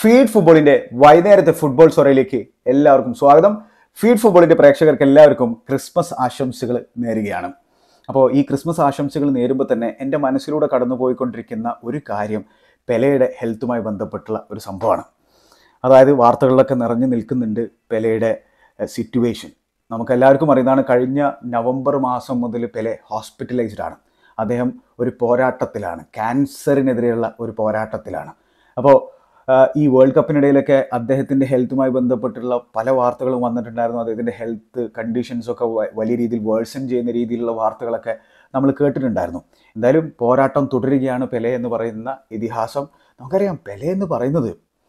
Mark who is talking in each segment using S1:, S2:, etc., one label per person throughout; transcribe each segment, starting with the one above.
S1: feed ഫുട്ബോളിന്റെ വൈകുന്നേരത്തെ football സൊറയിലേക്ക് എല്ലാവർക്കും സ്വാഗതം ഫീഡ് ഫുട്ബോളിന്റെ പ്രേക്ഷകർക്ക് എല്ലാവർക്കും ക്രിസ്മസ് ആശംസകൾ നേരുകയാണ് അപ്പോൾ ഈ ക്രിസ്മസ് ആശംസകൾ നേരുമ്പോൾ തന്നെ എൻ്റെ മനസ്സിലൂടെ കടന്നു പോയിക്കൊണ്ടിരിക്കുന്ന ഒരു കാര്യം പെലയുടെ ഹെൽത്തുമായി ബന്ധപ്പെട്ടുള്ള ഒരു സംഭവമാണ് അതായത് വാർത്തകളിലൊക്കെ നിറഞ്ഞു നിൽക്കുന്നുണ്ട് പെലയുടെ സിറ്റുവേഷൻ നമുക്കെല്ലാവർക്കും അറിയുന്നതാണ് കഴിഞ്ഞ നവംബർ മാസം മുതൽ പെലെ ഹോസ്പിറ്റലൈസ്ഡ് ആണ് അദ്ദേഹം ഒരു പോരാട്ടത്തിലാണ് ക്യാൻസറിനെതിരെയുള്ള ഒരു പോരാട്ടത്തിലാണ് അപ്പോൾ ഈ വേൾഡ് കപ്പിനിടയിലൊക്കെ അദ്ദേഹത്തിൻ്റെ ഹെൽത്തുമായി ബന്ധപ്പെട്ടുള്ള പല വാർത്തകളും വന്നിട്ടുണ്ടായിരുന്നു അദ്ദേഹത്തിൻ്റെ ഹെൽത്ത് കണ്ടീഷൻസ് ഒക്കെ വ- വലിയ രീതിയിൽ വേഴ്സൺ ചെയ്യുന്ന രീതിയിലുള്ള വാർത്തകളൊക്കെ നമ്മൾ കേട്ടിട്ടുണ്ടായിരുന്നു എന്തായാലും പോരാട്ടം തുടരുകയാണ് പെലെ എന്ന് പറയുന്ന ഇതിഹാസം നമുക്കറിയാം പെലെ എന്ന് പറയുന്നത്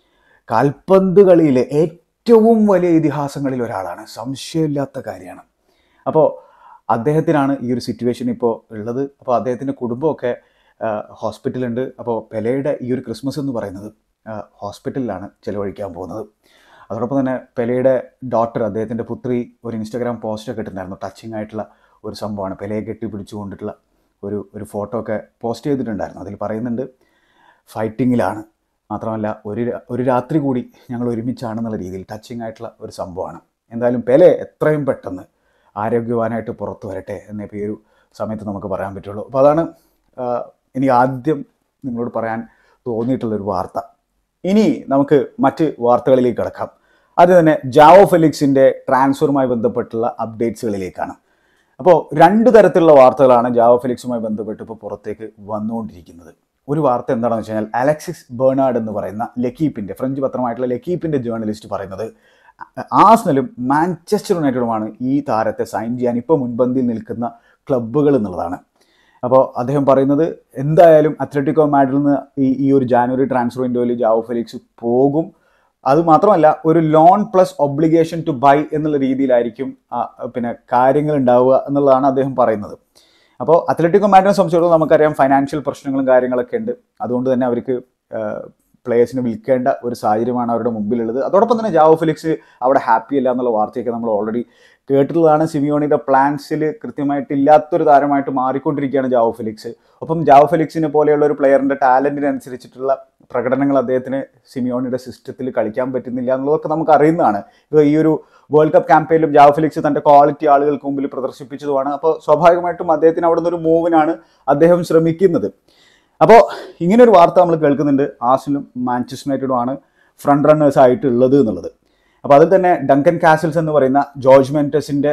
S1: കാൽപന്ത് കളിയിലെ ഏറ്റവും വലിയ ഇതിഹാസങ്ങളിൽ ഒരാളാണ് സംശയമില്ലാത്ത കാര്യമാണ് അപ്പോൾ അദ്ദേഹത്തിനാണ് ഈ ഒരു സിറ്റുവേഷൻ ഇപ്പോൾ ഉള്ളത് അപ്പോൾ അദ്ദേഹത്തിൻ്റെ കുടുംബമൊക്കെ ആ, ഹോസ്പിറ്റലുണ്ട് അപ്പോൾ പെലയുടെ ഈ ഒരു ക്രിസ്മസ് എന്ന് പറയുന്നത് ആ, ഹോസ്പിറ്റലിലാണ് ചിലവഴിക്കാൻ പോകുന്നത് അതോടൊപ്പം തന്നെ പെലയുടെ ഡോട്ടർ അദ്ദേഹത്തിൻ്റെ പുത്രി ഒരു ഇൻസ്റ്റാഗ്രാം പോസ്റ്റൊക്കെ ഇട്ടിട്ടുണ്ടായിരുന്നു ടച്ചിങ് ആയിട്ടുള്ള ഒരു സംഭവമാണ് പെലയെ കെട്ടി പിടിച്ചുകൊണ്ടിട്ടുള്ള ഒരു ഒരു ഫോട്ടോ ഒക്കെ പോസ്റ്റ് ചെയ്തിട്ടുണ്ടായിരുന്നു അതിൽ പറയുന്നുണ്ട് ഫൈറ്റിങ്ങിലാണ് മാത്രമല്ല ഒരു രാ- ഒരു രാത്രി കൂടി ഞങ്ങൾ ഒരുമിച്ചാണെന്നുള്ള രീതിയിൽ ടച്ചിങ് ആയിട്ടുള്ള ഒരു സംഭവമാണ് എന്തായാലും പെലെ എത്രയും പെട്ടെന്ന് ആരോഗ്യവാനായിട്ട് പുറത്തു വരട്ടെ എന്നേ ഇപ്പോൾ ഈ ഒരു സമയത്ത് നമുക്ക് പറയാൻ പറ്റുള്ളൂ അപ്പോൾ അതാണ് ആ, എനിക്ക് ആദ്യം നിങ്ങളോട് പറയാൻ തോന്നിയിട്ടുള്ളൊരു വാർത്ത ഇനി നമുക്ക് മറ്റ് വാർത്തകളിലേക്ക് കിടക്കാം അത് തന്നെ ജാവോ ഫെലിക്സിൻ്റെ ട്രാൻസ്ഫറുമായി ബന്ധപ്പെട്ടുള്ള അപ്ഡേറ്റ്സുകളിലേക്കാണ് അപ്പോൾ രണ്ട് തരത്തിലുള്ള വാർത്തകളാണ് ജാവോ ഫെലിക്സുമായി ബന്ധപ്പെട്ട് ഇപ്പോൾ പുറത്തേക്ക് വന്നുകൊണ്ടിരിക്കുന്നത് ഒരു വാർത്ത എന്താണെന്ന് വെച്ച് കഴിഞ്ഞാൽ അലക്സിസ് ബേണാർഡ് എന്ന് പറയുന്ന ലക്കീപ്പിൻ്റെ ഫ്രഞ്ച് പത്രമായിട്ടുള്ള ലക്കീപ്പിൻ്റെ ജേർണലിസ്റ്റ് പറയുന്നത് ആസ്നലും മാഞ്ചസ്റ്റർ യുണൈറ്റഡുമാണ് ഈ താരത്തെ സൈൻ ചെയ്യാൻ ഇപ്പോൾ മുൻപന്തിയിൽ നിൽക്കുന്ന ക്ലബ്ബുകൾ എന്നുള്ളതാണ് അപ്പോൾ അദ്ദേഹം പറയുന്നത് എന്തായാലും അത്ലറ്റിക്കോ മാഡ്രിൽ നിന്ന് ഈ ഈ ഒരു ജാനുവരി ട്രാൻസ്ഫർ വിൻഡോയിൽ ജാവോ ഫെലിക്സ് പോകും അത് മാത്രമല്ല ഒരു loan plus obligation to buy എന്നുള്ള രീതിയിലായിരിക്കും ആ, പിന്നെ കാര്യങ്ങൾ ഉണ്ടാവുക എന്നുള്ളതാണ് അദ്ദേഹം പറയുന്നത് അപ്പോൾ അത്ലറ്റിക്കോ മാഡ്രിനെ സംബന്ധിച്ചിടത്തോളം നമുക്കറിയാം ഫൈനാൻഷ്യൽ പ്രശ്നങ്ങളും കാര്യങ്ങളൊക്കെ ഉണ്ട് അതുകൊണ്ട് തന്നെ അവർക്ക് പ്ലേയേഴ്സിനെ വിൽക്കേണ്ട ഒരു സാഹചര്യമാണ് അവരുടെ മുമ്പിലുള്ളത് അതോടൊപ്പം തന്നെ ജാവോ ഫെലിക്സ് അവിടെ ഹാപ്പി അല്ല എന്നുള്ള വാർത്തയൊക്കെ നമ്മൾ ഓൾറെഡി കേട്ടിട്ടുള്ളതാണ് സിമിയോണിയുടെ പ്ലാൻസിൽ കൃത്യമായിട്ട് ഇല്ലാത്തൊരു താരമായിട്ട് മാറിക്കൊണ്ടിരിക്കുകയാണ് ജാവോ ഫെലിക്സ് ഒപ്പം ജാവോ ഫെലിക്സിനെ പോലെയുള്ള ഒരു പ്ലെയറിൻ്റെ ടാലൻറ്റിനനുസരിച്ചിട്ടുള്ള പ്രകടനങ്ങൾ അദ്ദേഹത്തിന് സിമിയോണിയുടെ സിസ്റ്റത്തിൽ കളിക്കാൻ പറ്റുന്നില്ല എന്നുള്ളതൊക്കെ നമുക്ക് അറിയുന്നതാണ് ഇപ്പോൾ ഈ ഒരു വേൾഡ് കപ്പ് ക്യാമ്പയിലും ജാവോ ഫെലിക്സ് തൻ്റെ ക്വാളിറ്റി ആളുകൾക്ക് മുമ്പിൽ പ്രദർശിപ്പിച്ചതുമാണ് അപ്പോൾ സ്വാഭാവികമായിട്ടും അദ്ദേഹത്തിന് അവിടെ നിന്നൊരു മൂവിനാണ് അദ്ദേഹം ശ്രമിക്കുന്നത് അപ്പോൾ ഇങ്ങനെ ഒരു വാർത്ത നമ്മൾ കേൾക്കുന്നുണ്ട് ആസിലും മാഞ്ചസ്റ്റർ യുണൈറ്റഡും ആണ് ഫ്രണ്ട് റണ്ണേഴ്സ് ആയിട്ട് ഉള്ളത് എന്നുള്ളത് അപ്പോൾ അതിൽ തന്നെ ഡങ്കൻ കാസിൽസ് എന്ന് പറയുന്ന ജോർജ് മെൻറ്റസിൻ്റെ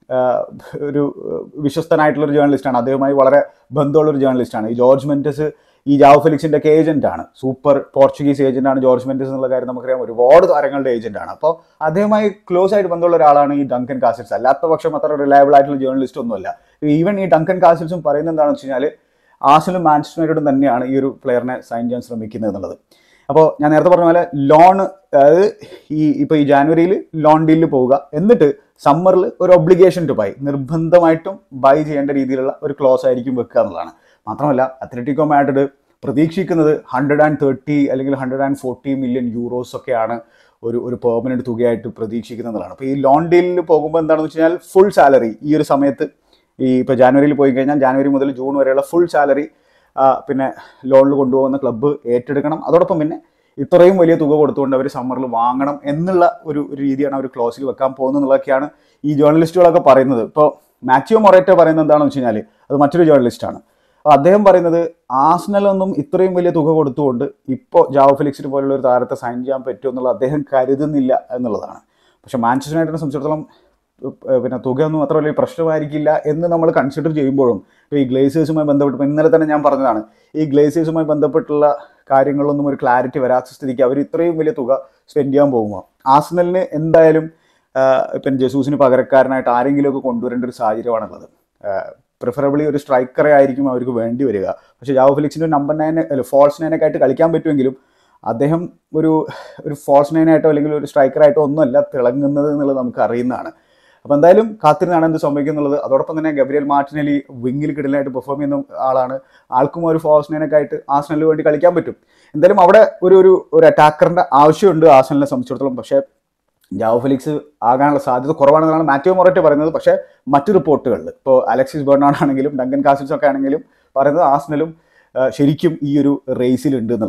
S1: ഒരു ഏഹ്, വിശ്വസ്തനായിട്ടുള്ള ഒരു ജേർണലിസ്റ്റാണ് അദ്ദേഹവുമായി വളരെ ബന്ധമുള്ള ഒരു ജേർണലിസ്റ്റാണ് ഈ ജോർജ് മെൻറ്റസ് ഈ ജാവോ ഫെലിക്സിൻ്റെ ഒക്കെ ഏജന്റ് ആണ് സൂപ്പർ പോർച്ചുഗീസ് ഏജന്റ് ആണ് ജോർജ് മെൻറ്റസ് എന്നുള്ള കാര്യം നമുക്കറിയാം ഒരുപാട് താരങ്ങളുടെ ഏജന്റ് ആണ് അപ്പോൾ അദ്ദേഹവുമായി ക്ലോസ് ആയിട്ട് ബന്ധമുള്ള ഒരാളാണ് ഈ ഡങ്കൻ കാസിൽസ് അല്ലാത്ത പക്ഷം അത്ര റിലയബിൾ ആയിട്ടുള്ള ജേർണലിസ്റ്റ് ഒന്നുമല്ല ഈവൻ ഈ ഡങ്കൻ കാസിൽസും പറയുന്നത് എന്താണെന്ന് വെച്ച് കഴിഞ്ഞാൽ ആസിലും മാഞ്ചസ്റ്റർ യുണൈറ്റഡും തന്നെയാണ് ഈ ഒരു പ്ലെയറിനെ സൈൻ ചെയ്യാൻ ശ്രമിക്കുന്നത് എന്നുള്ളത് അപ്പോൾ ഞാൻ നേരത്തെ പറഞ്ഞ പോലെ ലോൺ അതായത് ഈ ഇപ്പോൾ ഈ ജാനുവരിയിൽ ലോൺ ഡീലിൽ പോവുക എന്നിട്ട് സമ്മറിൽ ഒരു ഒബ്ലിഗേഷൻ ടു ബൈ നിർബന്ധമായിട്ടും ബൈ ചെയ്യേണ്ട രീതിയിലുള്ള ഒരു ക്ലോസ് ആയിരിക്കും വെക്കുക എന്നുള്ളതാണ് മാത്രമല്ല അത്ലറ്റിക്കോ മാഡ്രിഡ് പ്രതീക്ഷിക്കുന്നത് ഹൺഡ്രഡ് ആൻഡ് തേർട്ടി അല്ലെങ്കിൽ hundred and forty million euros ഒക്കെയാണ് ഒരു ഒരു പെർമനൻറ്റ് തുകയായിട്ട് പ്രതീക്ഷിക്കുന്നതാണ് അപ്പോൾ ഈ ലോൺ ഡീലിൽ പോകുമ്പോൾ എന്താണെന്ന് വെച്ച് കഴിഞ്ഞാൽ ഫുൾ സാലറി ഈ ഒരു സമയത്ത് ഈ ഇപ്പോൾ ജാനുവരിയിൽ പോയി കഴിഞ്ഞാൽ ജാനുവരി മുതൽ ജൂൺ വരെയുള്ള ഫുൾ സാലറി പിന്നെ ലോണിൽ കൊണ്ടുപോകുന്ന ക്ലബ്ബ് ഏറ്റെടുക്കണം അതോടൊപ്പം പിന്നെ ഇത്രയും വലിയ തുക കൊടുത്തുകൊണ്ട് അവർ സമ്മറിൽ വാങ്ങണം എന്നുള്ള ഒരു ഒരു രീതിയാണ് അവർ ക്ലോസിൽ വെക്കാൻ പോകുന്നത് എന്നുള്ളതൊക്കെയാണ് ഈ ജേർണലിസ്റ്റുകളൊക്കെ പറയുന്നത് ഇപ്പോൾ മാത്യോ മൊറേറ്റോ പറയുന്നത് എന്താണെന്ന് വെച്ച് കഴിഞ്ഞാൽ അത് മറ്റൊരു ജേർണലിസ്റ്റാണ് അപ്പോൾ അദ്ദേഹം പറയുന്നത് ആസ്നലൊന്നും ഇത്രയും വലിയ തുക കൊടുത്തുകൊണ്ട് ഇപ്പോൾ ജാവോ ഫെലിക്സിന് പോലുള്ള ഒരു താരത്തെ സൈൻ ചെയ്യാൻ പറ്റുമോ എന്നുള്ളത് അദ്ദേഹം കരുതുന്നില്ല എന്നുള്ളതാണ് പക്ഷേ മാഞ്ചസ്റ്റർ യുണൈറ്റഡിനെ സംബന്ധിച്ചിടത്തോളം ഏഹ് പിന്നെ തുകയൊന്നും അത്ര വലിയ പ്രശ്നമായിരിക്കില്ല എന്ന് നമ്മൾ കൺസിഡർ ചെയ്യുമ്പോഴും ഇപ്പോൾ ഈ ഗ്ലേസേഴ്സുമായി ബന്ധപ്പെട്ട് ഇപ്പോൾ ഇന്നലെ തന്നെ ഞാൻ പറഞ്ഞതാണ് ഈ ഗ്ലേസേഴ്സുമായി ബന്ധപ്പെട്ടുള്ള കാര്യങ്ങളൊന്നും ഒരു ക്ലാരിറ്റി വരാത്ത സ്ഥിതിക്ക് അവർ ഇത്രയും വലിയ തുക സ്പെൻഡ് ചെയ്യാൻ പോകുമ്പോൾ ആസ്നലിന് എന്തായാലും ആഹ് ഇപ്പം ജസൂസിന് പകരക്കാരനായിട്ട് ആരെങ്കിലുമൊക്കെ കൊണ്ടുവരേണ്ട ഒരു സാഹചര്യമാണുള്ളത് പ്രിഫറബിളി ഒരു സ്ട്രൈക്കറെ ആയിരിക്കും അവർക്ക് വേണ്ടി വരിക പക്ഷേ ജാവോ ഫിലിക്സിന് നമ്പർ നയൻ അല്ല ഫോൾസ് നയനൊക്കെ ആയിട്ട് കളിക്കാൻ പറ്റുമെങ്കിലും അദ്ദേഹം ഒരു ഒരു ഫോൾസ് നയനായിട്ടോ അല്ലെങ്കിൽ ഒരു സ്ട്രൈക്കറായിട്ടോ ഒന്നുമല്ല തിളങ്ങുന്നത് എന്നുള്ളത് നമുക്ക് അറിയുന്നതാണ് അപ്പോൾ എന്തായാലും കാത്തിരുന്നാണ് എന്ത് സംഭവിക്കുന്നുള്ളത് അതോടൊപ്പം തന്നെ ഗബ്രിയൽ മാർട്ടിനലി വിങ്ങിൽ കിടലായിട്ട് പെർഫോം ചെയ്യുന്ന ആളാണ് ആൾക്കും ഒരു ഫോൾസ് നയനൊക്കെ ആയിട്ട് ആസനലിന് വേണ്ടി കളിക്കാൻ പറ്റും എന്തായാലും അവിടെ ഒരു ഒരു ഒരു അറ്റാക്കറിൻ്റെ ആവശ്യമുണ്ട് ആസനലിനെ സംബന്ധിച്ചിടത്തോളം പക്ഷേ ജാവോ ഫെലിക്സ് ആകാനുള്ള സാധ്യത കുറവാണെന്നാണ് മാത്യു മൊററ്റ് പറയുന്നത് പക്ഷേ മറ്റു റിപ്പോർട്ടുകളിൽ ഇപ്പോൾ അലക്സിസ് ബെർണാഡ് ആണെങ്കിലും ഡങ്കൻ കാസിൽസ് ഒക്കെ ആണെങ്കിലും പറയുന്നത് ആസ്നലും ആ, ശരിക്കും ഈ ഒരു റേസിലുണ്ട് എന്നുള്ളതാണ്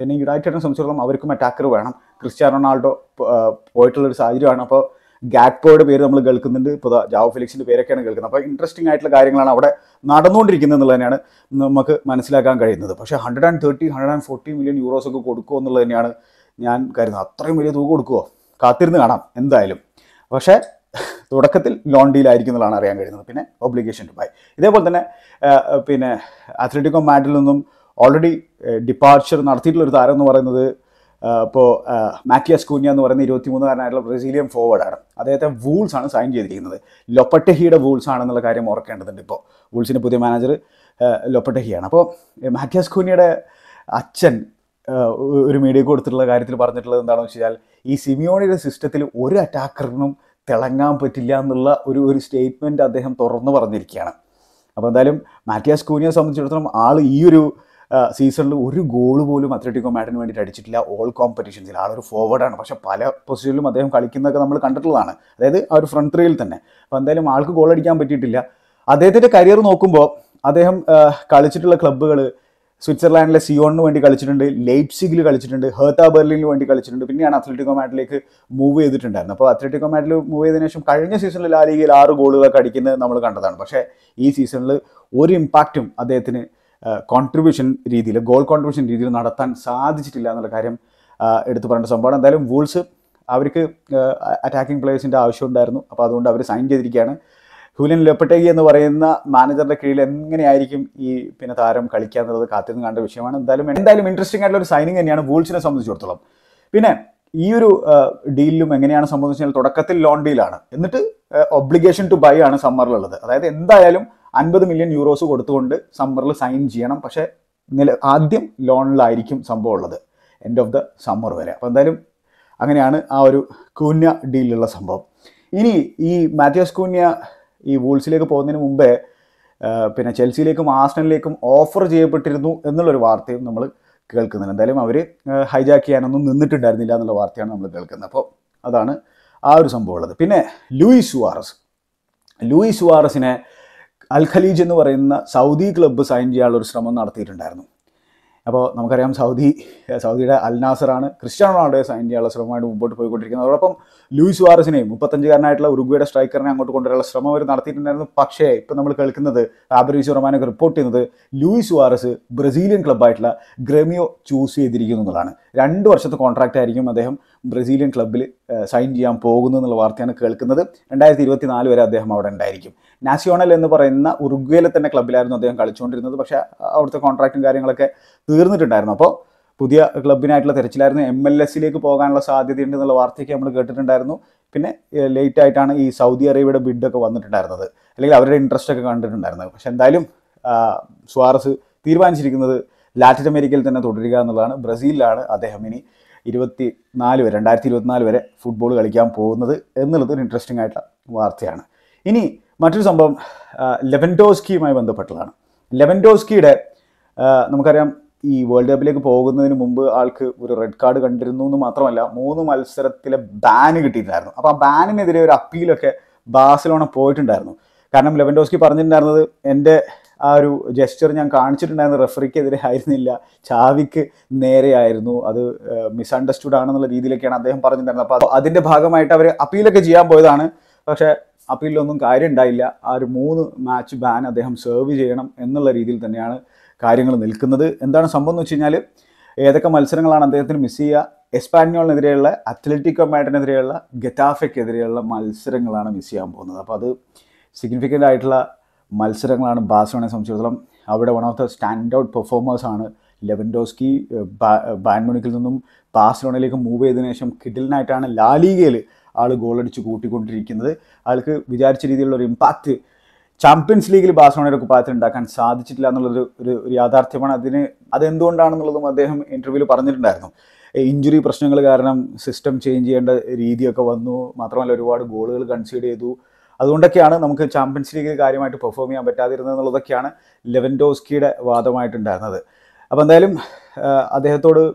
S1: പിന്നെ യുണൈറ്റഡിനെ സംബന്ധിച്ചിടത്തോളം അവർക്കും അറ്റാക്കർ വേണം ക്രിസ്ത്യാനോ റൊണാൾഡോ ആ, പോയിട്ടുള്ളൊരു സാഹചര്യമാണ് അപ്പോൾ ഗാക്പോയുടെ പേര് നമ്മൾ കേൾക്കുന്നുണ്ട് ഇപ്പോൾ ദാ ജാവോ ഫിലിക്സിൻ്റെ പേരൊക്കെയാണ് കേൾക്കുന്നത് അപ്പോൾ ഇൻട്രസ്റ്റിംഗ് ആയിട്ടുള്ള കാര്യങ്ങളാണ് അവിടെ നടന്നുകൊണ്ടിരിക്കുന്നത് എന്നുള്ളത് തന്നെയാണ് നമുക്ക് മനസ്സിലാക്കാൻ കഴിയുന്നത് പക്ഷേ hundred and thirty hundred and forty million euros ഒക്കെ കൊടുക്കുമോ എന്നുള്ളത് തന്നെയാണ് ഞാൻ കരുതുന്നത് അത്രയും വലിയ തുക കൊടുക്കുമോ കാത്തിരുന്ന് കാണാം എന്തായാലും പക്ഷേ തുടക്കത്തിൽ ലോൺ ഡീലായിരിക്കും എന്നുള്ളതാണ് അറിയാൻ കഴിയുന്നത് പിന്നെ ഒബ്ലിഗേഷൻ ടു ബൈ ഇതേപോലെ തന്നെ ആ, പിന്നെ അത്ലറ്റിക്കോ മാഡിൽ നിന്നും ഓൾറെഡി ഡിപ്പാർച്ചർ നടത്തിയിട്ടുള്ള ഒരു താരം എന്ന് പറയുന്നത് ഇപ്പോൾ മാറ്റിയാസ് കൂഞ്ഞ എന്ന് പറയുന്ന ഇരുപത്തിമൂന്നുകാരനായിട്ടുള്ള ബ്രസീലിയൻ ഫോർവേഡാണ് അദ്ദേഹത്തെ വൂൾസ് ആണ് സൈൻ ചെയ്തിരിക്കുന്നത് ലൊപ്പറ്റഹിയുടെ വൂൾസ് ആണെന്നുള്ള കാര്യം ഓർക്കേണ്ടതുണ്ട് ഇപ്പോൾ വൂൾസിൻ്റെ പുതിയ മാനേജർ ലൊപ്പറ്റഹിയാണ് അപ്പോൾ മാറ്റിയാസ് കൂഞ്ഞയുടെ അച്ഛൻ ആ, ഒ- ഒരു മീഡിയ കൊടുത്തിട്ടുള്ള കാര്യത്തിൽ പറഞ്ഞിട്ടുള്ളത് എന്താണെന്ന് വെച്ച് കഴിഞ്ഞാൽ ഈ സിമിയോണിയുടെ സിസ്റ്റത്തിൽ ഒരു അറ്റാക്കറിനും തിളങ്ങാൻ പറ്റില്ല എന്നുള്ള ഒരു ഒരു സ്റ്റേറ്റ്മെൻറ്റ് അദ്ദേഹം തുറന്നു പറഞ്ഞിരിക്കുകയാണ് അപ്പോൾ എന്തായാലും മാറ്റിയാസ് കൂനിയെ സംബന്ധിച്ചിടത്തോളം ആൾ ഈ ഒരു സീസണിൽ ഒരു ഗോൾ പോലും അത്ലറ്റിക്കോ മാഡിന് വേണ്ടിയിട്ട് അടിച്ചിട്ടില്ല ഓൾ കോമ്പറ്റീഷൻസിൽ ആളൊരു ഫോർവേഡാണ് പക്ഷേ പല പൊസിഷനിലും അദ്ദേഹം കളിക്കുന്നതൊക്കെ നമ്മൾ കണ്ടിട്ടുള്ളതാണ് അതായത് ആ ഒരു ഫ്രണ്ട് ത്രീയിൽ തന്നെ അപ്പോൾ എന്തായാലും ആൾക്ക് ഗോൾ അടിക്കാൻ പറ്റിയിട്ടില്ല അദ്ദേഹത്തിൻ്റെ കരിയർ നോക്കുമ്പോൾ അദ്ദേഹം ആ, കളിച്ചിട്ടുള്ള ക്ലബ്ബുകൾ സ്വിറ്റ്സർലാൻഡിലെ സിയോണിന് വേണ്ടി കളിച്ചിട്ടുണ്ട് ലെയ്പ്സിഗിൽ കളിച്ചിട്ടുണ്ട് ഹേർത്ത ബെർലിന് വേണ്ടി കളിച്ചിട്ടുണ്ട് പിന്നെയാണ് അത്ലറ്റിക്കോ മാഡിലേക്ക് മൂവ് ചെയ്തിട്ടുണ്ടായിരുന്നത് അപ്പോൾ അത്ലറ്റിക്കോ മാഡിൽ മൂവ് ചെയ്തതിനു ശേഷം കഴിഞ്ഞ സീസണിൽ ലാ ലീഗയിൽ ആറ് ഗോളുകളൊക്കെ അടിക്കുന്നത് നമ്മൾ കണ്ടതാണ് പക്ഷേ ഈ സീസണിൽ ഒരു ഇമ്പാക്റ്റും അദ്ദേഹത്തിന് കോൺട്രിബ്യൂഷൻ രീതിയിൽ ഗോൾ കോൺട്രിബ്യൂഷൻ രീതിയിൽ നടത്താൻ സാധിച്ചിട്ടില്ല എന്നുള്ള കാര്യം ആ, എടുത്തു പറയേണ്ട സംഭവമാണ് എന്തായാലും വൂൾസ് അവർക്ക് അറ്റാക്കിംഗ് പ്ലേയേഴ്സിൻ്റെ ആവശ്യമുണ്ടായിരുന്നു അപ്പോൾ അതുകൊണ്ട് അവർ സൈൻ ചെയ്തിരിക്കുകയാണ് ഹുലിൻ ലെപ്പട്ടേഗി എന്ന് പറയുന്ന മാനേജറുടെ കീഴിൽ എങ്ങനെയായിരിക്കും ഈ പിന്നെ താരം കളിക്കുക എന്നുള്ളത് കാത്തിരുന്ന് കണ്ട വിഷയമാണ് എന്തായാലും എന്തായാലും ഇൻട്രസ്റ്റിംഗ് ആയിട്ടുള്ള ഒരു സൈനിങ് തന്നെയാണ് വൂൾസിനെ സംബന്ധിച്ചിടത്തോളം പിന്നെ ഈ ഒരു ഡീലിലും എങ്ങനെയാണ് സംബന്ധിച്ചാൽ തുടക്കത്തിൽ ലോൺ ഡീലാണ് എന്നിട്ട് ഒബ്ലിഗേഷൻ ടു ബൈ ആണ് സമ്മറിലുള്ളത് അതായത് എന്തായാലും അൻപത് മില്യൺ യൂറോസ് കൊടുത്തുകൊണ്ട് സമ്മറിൽ സൈൻ ചെയ്യണം പക്ഷേ നില ആദ്യം ലോണിലായിരിക്കും സംഭവം ഉള്ളത് എൻഡ് ഓഫ് ദ സമ്മർ വരെ അപ്പോൾ എന്തായാലും അങ്ങനെയാണ് ആ ഒരു കൂന്യ ഡീലിലുള്ള സംഭവം ഇനി ഈ മാത്യാസ് കൂന്യ ഈ വൂൾസിലേക്ക് പോകുന്നതിന് മുമ്പേ ആ, പിന്നെ ചെൽസിയിലേക്കും ആസ്നലിലേക്കും ഓഫർ ചെയ്യപ്പെട്ടിരുന്നു എന്നുള്ളൊരു വാർത്തയും നമ്മൾ കേൾക്കുന്നുണ്ട് എന്തായാലും അവർ ഹൈജാക്ക് ചെയ്യാനൊന്നും നിന്നിട്ടുണ്ടായിരുന്നില്ല എന്നുള്ള വാർത്തയാണ് നമ്മൾ കേൾക്കുന്നത് അപ്പോൾ അതാണ് ആ ഒരു സംഭവം ഉള്ളത് പിന്നെ ലൂയിസ് സുവാറസ് ലൂയിസ് സുവാറസിനെ അൽ ഖലീജ് എന്ന് പറയുന്ന സൗദി ക്ലബ്ബ് സൈൻ ചെയ്യാനുള്ള ഒരു ശ്രമം നടത്തിയിട്ടുണ്ടായിരുന്നു അപ്പോൾ നമുക്കറിയാം സൗദി സൗദിയുടെ അൽ നാസറാണ് ക്രിസ്ത്യാനോ റൊണാൾഡോയെ സൈൻ ചെയ്യാനുള്ള ശ്രമമായിട്ട് മുമ്പോട്ട് പോയിക്കൊണ്ടിരിക്കുന്നത് അതോടൊപ്പം ലൂയിസ് വാറസിനെയും മുപ്പത്തഞ്ചുകാരനായിട്ടുള്ള ഉറുഗ്വയുടെ സ്ട്രൈക്കറിനെ അങ്ങോട്ട് കൊണ്ടുവരാനുള്ള ശ്രമം അവർ നടത്തിയിട്ടുണ്ടായിരുന്നു പക്ഷേ ഇപ്പം നമ്മൾ കേൾക്കുന്നത് ഫാബ്രീസ് റൊമാനൊക്കെ റിപ്പോർട്ട് ചെയ്യുന്നത് ലൂയിസ് വാറസ് ബ്രസീലിയൻ ക്ലബ്ബായിട്ടുള്ള ഗ്രമിയോ ചൂസ് ചെയ്തിരിക്കുന്നു എന്നുള്ളതാണ് രണ്ട് വർഷത്തെ കോൺട്രാക്റ്റ് ആയിരിക്കും അദ്ദേഹം ബ്രസീലിയൻ ക്ലബ്ബിൽ സൈൻ ചെയ്യാൻ പോകുന്നു എന്നുള്ള വാർത്തയാണ് കേൾക്കുന്നത് രണ്ടായിരത്തി ഇരുപത്തി നാല് വരെ അദ്ദേഹം അവിടെ ഉണ്ടായിരിക്കും നാസിയോണൽ എന്ന് പറയുന്ന ഉറുഗ്വേയിലെ തന്നെ ക്ലബ്ബിലായിരുന്നു അദ്ദേഹം കളിച്ചുകൊണ്ടിരുന്നത് പക്ഷേ അവിടുത്തെ കോൺട്രാക്റ്റും കാര്യങ്ങളൊക്കെ തീർന്നിട്ടുണ്ടായിരുന്നു അപ്പോൾ പുതിയ ക്ലബിനായിട്ടുള്ള തിരച്ചിലായിരുന്നു എം എൽ എസിലേക്ക് പോകാനുള്ള സാധ്യതയുണ്ട് എന്നുള്ള വാർത്തയൊക്കെ നമ്മൾ കേട്ടിട്ടുണ്ടായിരുന്നു പിന്നെ ലേറ്റ് ആയിട്ടാണ് ഈ സൗദി അറേബ്യയുടെ ബിഡൊക്കെ വന്നിട്ടുണ്ടായിരുന്നത് അല്ലെങ്കിൽ അവരുടെ ഇൻട്രസ്റ്റ് ഒക്കെ കണ്ടിട്ടുണ്ടായിരുന്നത് പക്ഷെ എന്തായാലും ആ, സുവാറസ് തീരുമാനിച്ചിരിക്കുന്നത് ലാറ്റിൻ അമേരിക്കയിൽ തന്നെ തുടരുക എന്നുള്ളതാണ് ബ്രസീലിലാണ് അദ്ദേഹം ഇനി ഇരുപത്തി നാല് വരെ രണ്ടായിരത്തി ഇരുപത്തിനാല് വരെ ഫുട്ബോൾ കളിക്കാൻ പോകുന്നത് എന്നുള്ളത് ഒരു ഇൻട്രസ്റ്റിംഗ് ആയിട്ടുള്ള വാർത്തയാണ് ഇനി മറ്റൊരു സംഭവം ആ, ലെവൻഡോസ്കിയുമായി ബന്ധപ്പെട്ടതാണ് ലെവൻഡോസ്കിയുടെ ആ, നമുക്കറിയാം ഈ വേൾഡ് കപ്പിലേക്ക് പോകുന്നതിന് മുമ്പ് ആൾക്ക് ഒരു റെഡ് കാർഡ് കണ്ടിരുന്നു എന്ന് മാത്രമല്ല മൂന്ന് മത്സരത്തിലെ ബാന് കിട്ടിയിട്ടുണ്ടായിരുന്നു അപ്പോൾ ആ ബാനിനെതിരെ ഒരു അപ്പീലൊക്കെ ബാഴ്സലോണ പോയിട്ടുണ്ടായിരുന്നു കാരണം ലെവൻഡോസ്കി പറഞ്ഞിട്ടുണ്ടായിരുന്നത് എൻ്റെ ആ ഒരു ജെസ്ചർ ഞാൻ കാണിച്ചിട്ടുണ്ടായിരുന്ന റെഫറിക്കെതിരെ ആയിരുന്നില്ല ചാവിക്ക് നേരെയായിരുന്നു അത് മിസ്അണ്ടർസ്റ്റുഡ് ആണെന്നുള്ള രീതിയിലൊക്കെയാണ് അദ്ദേഹം പറഞ്ഞിട്ടുണ്ടായിരുന്നത് അപ്പോൾ അതിൻ്റെ ഭാഗമായിട്ട് അവർ അപ്പീലൊക്കെ ചെയ്യാൻ പോയതാണ് പക്ഷേ അപ്പീലിലൊന്നും കാര്യം ഉണ്ടായില്ല ആ ഒരു മൂന്ന് മാച്ച് ബാൻ അദ്ദേഹം സെർവ് ചെയ്യണം എന്നുള്ള രീതിയിൽ തന്നെയാണ് കാര്യങ്ങൾ നിൽക്കുന്നത് എന്താണ് സംഭവം എന്ന് വെച്ച് കഴിഞ്ഞാൽ ഏതൊക്കെ മത്സരങ്ങളാണ് അദ്ദേഹത്തിന് മിസ് ചെയ്യുക എസ്പാനിയോളിനെതിരെയുള്ള അത്ലറ്റിക്കോ മാഡിനെതിരെയുള്ള ഗറ്റാഫയ്ക്കെതിരെയുള്ള മത്സരങ്ങളാണ് മിസ് ചെയ്യാൻ പോകുന്നത് അപ്പോൾ അത് സിഗ്നിഫിക്കൻ്റ് ആയിട്ടുള്ള മത്സരങ്ങളാണ് ബാഴ്സലോണയെ സംബന്ധിച്ചിടത്തോളം അവിടെ one of the stand out പെർഫോമേഴ്സാണ് ലെവൻഡോസ്കി ബാൻമുണിക്കിൽ നിന്നും ബാഴ്സലോണയിലേക്ക് മൂവ് ചെയ്തതിനു ശേഷം കിഡിലിനായിട്ടാണ് ലാലീഗയിൽ ആൾ ഗോളടിച്ച് കൂട്ടിക്കൊണ്ടിരിക്കുന്നത് ആൾക്ക് വിചാരിച്ച രീതിയിലുള്ള ഒരു ഇമ്പാക്റ്റ് ചാമ്പ്യൻസ് ലീഗിൽ ബാഴ്സലോണയുടെ കുപ്പായത്തിൽ ഉണ്ടാക്കാൻ സാധിച്ചിട്ടില്ല എന്നുള്ളൊരു ഒരു ഒരു യാഥാർത്ഥ്യമാണ് അതിന് അതെന്തുകൊണ്ടാണെന്നുള്ളതും അദ്ദേഹം ഇൻ്റർവ്യൂവിൽ പറഞ്ഞിട്ടുണ്ടായിരുന്നു ഇഞ്ചുറി പ്രശ്നങ്ങൾ കാരണം സിസ്റ്റം ചേഞ്ച് ചെയ്യേണ്ട രീതിയൊക്കെ വന്നു മാത്രമല്ല ഒരുപാട് ഗോളുകൾ കൺസീഡ് ചെയ്തു അതുകൊണ്ടൊക്കെയാണ് നമുക്ക് ചാമ്പ്യൻസ് ലീഗ് കാര്യമായിട്ട് പെർഫോം ചെയ്യാൻ പറ്റാതിരുന്നത് എന്നുള്ളതൊക്കെയാണ് ലെവൻഡോസ്കിയുടെ വാദമായിട്ടുണ്ടായിരുന്നത് അപ്പോൾ എന്തായാലും ആ, അദ്ദേഹത്തോട്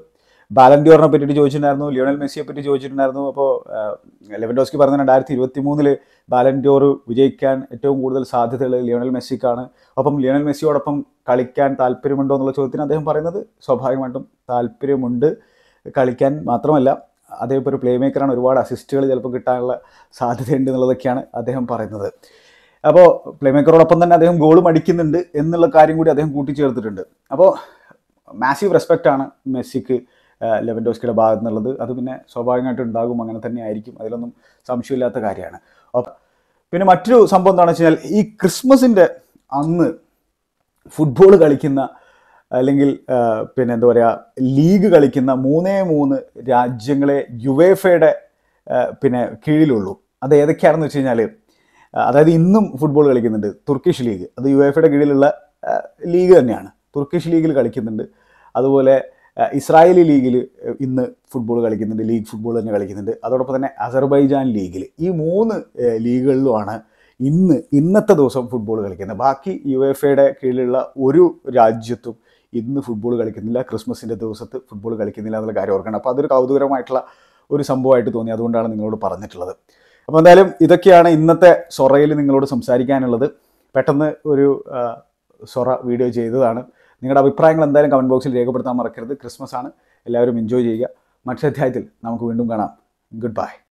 S1: ബാലൻഡിയോറിനെ പറ്റിയിട്ട് ചോദിച്ചിട്ടുണ്ടായിരുന്നു ലിയോണൽ മെസ്സിയെ പറ്റി ചോദിച്ചിട്ടുണ്ടായിരുന്നു അപ്പോൾ ലെവൻഡോസ്കി പറഞ്ഞ രണ്ടായിരത്തി ഇരുപത്തി മൂന്നില് ബാലൻഡിയോർ വിജയിക്കാൻ ഏറ്റവും കൂടുതൽ സാധ്യതകൾ ലിയോണൽ മെസ്സിക്കാണ് ഒപ്പം ലിയോണൽ മെസ്സിയോടൊപ്പം കളിക്കാൻ താല്പര്യമുണ്ടോ എന്നുള്ള ചോദ്യത്തിന് അദ്ദേഹം പറയുന്നത് സ്വാഭാവികമായിട്ടും താല്പര്യമുണ്ട് കളിക്കാൻ മാത്രമല്ല അദ്ദേഹം ഇപ്പോൾ ഒരു പ്ലേ മേക്കറാണ് ഒരുപാട് അസിസ്റ്റുകൾ ചിലപ്പോൾ കിട്ടാനുള്ള സാധ്യതയുണ്ട് എന്നുള്ളതൊക്കെയാണ് അദ്ദേഹം പറയുന്നത് അപ്പോൾ പ്ലേ മേക്കറോടൊപ്പം തന്നെ അദ്ദേഹം ഗോളും അടിക്കുന്നുണ്ട് എന്നുള്ള കാര്യം കൂടി അദ്ദേഹം കൂട്ടിച്ചേർത്തിട്ടുണ്ട് അപ്പോൾ മാസീവ് റെസ്പെക്റ്റ് ആണ് മെസ്സിക്ക് ആ, ലെവൻഡോസ്കിയുടെ ഭാഗത്ത് നിന്നുള്ളത് അത് പിന്നെ സ്വാഭാവികമായിട്ടും ഉണ്ടാകും അങ്ങനെ തന്നെ ആയിരിക്കും അതിലൊന്നും സംശയമില്ലാത്ത കാര്യമാണ് ഒപ്പം പിന്നെ മറ്റൊരു സംഭവം എന്താണെന്ന് വെച്ച് കഴിഞ്ഞാൽ ഈ ക്രിസ്മസിൻ്റെ അന്ന് ഫുട്ബോൾ കളിക്കുന്ന അല്ലെങ്കിൽ ആ, പിന്നെ എന്താ പറയുക ലീഗ് കളിക്കുന്ന മൂന്നേ മൂന്ന് രാജ്യങ്ങളെ യുവേഫയുടെ ആ, പിന്നെ കീഴിലുള്ളൂ അത് ഏതൊക്കെയാണെന്ന് വെച്ച് കഴിഞ്ഞാൽ അതായത് ഇന്നും ഫുട്ബോൾ കളിക്കുന്നുണ്ട് തുർക്കിഷ് ലീഗ് അത് യുവേഫയുടെ കീഴിലുള്ള ആ, ലീഗ് തന്നെയാണ് തുർക്കിഷ് ലീഗിൽ കളിക്കുന്നുണ്ട് അതുപോലെ ആ, ഇസ്രായേലി ലീഗിൽ ഇന്ന് ഫുട്ബോൾ കളിക്കുന്നുണ്ട് ലീഗ് ഫുട്ബോൾ തന്നെ കളിക്കുന്നുണ്ട് അതോടൊപ്പം തന്നെ അസർബൈജാൻ ലീഗിൽ ഈ മൂന്ന് ആ, ലീഗുകളിലുമാണ് ഇന്ന് ഇന്നത്തെ ദിവസം ഫുട്ബോൾ കളിക്കുന്നത് ബാക്കി യു എഫ് എയുടെ കീഴിലുള്ള ഒരു രാജ്യത്തും ഇന്ന് ഫുട്ബോൾ കളിക്കുന്നില്ല ക്രിസ്മസിൻ്റെ ദിവസത്ത് ഫുട്ബോൾ കളിക്കുന്നില്ല എന്നുള്ള കാര്യം ഓർക്കണം അപ്പോൾ അതൊരു കൗതുകരമായിട്ടുള്ള ഒരു സംഭവമായിട്ട് തോന്നി അതുകൊണ്ടാണ് നിങ്ങളോട് പറഞ്ഞിട്ടുള്ളത് അപ്പോൾ എന്തായാലും ഇതൊക്കെയാണ് ഇന്നത്തെ സൊറയിൽ നിങ്ങളോട് സംസാരിക്കാനുള്ളത് പെട്ടെന്ന് ഒരു ആ, സൊറ വീഡിയോ ചെയ്തതാണ് നിങ്ങളുടെ അഭിപ്രായങ്ങൾ എന്തായാലും കമൻറ്റ് ബോക്സിൽ രേഖപ്പെടുത്താൻ മറക്കരുത് ക്രിസ്മസ് ആണ് എല്ലാവരും എൻജോയ് ചെയ്യുക മറ്റൊരു അധ്യായത്തിൽ നമുക്ക് വീണ്ടും കാണാം ഗുഡ് ബൈ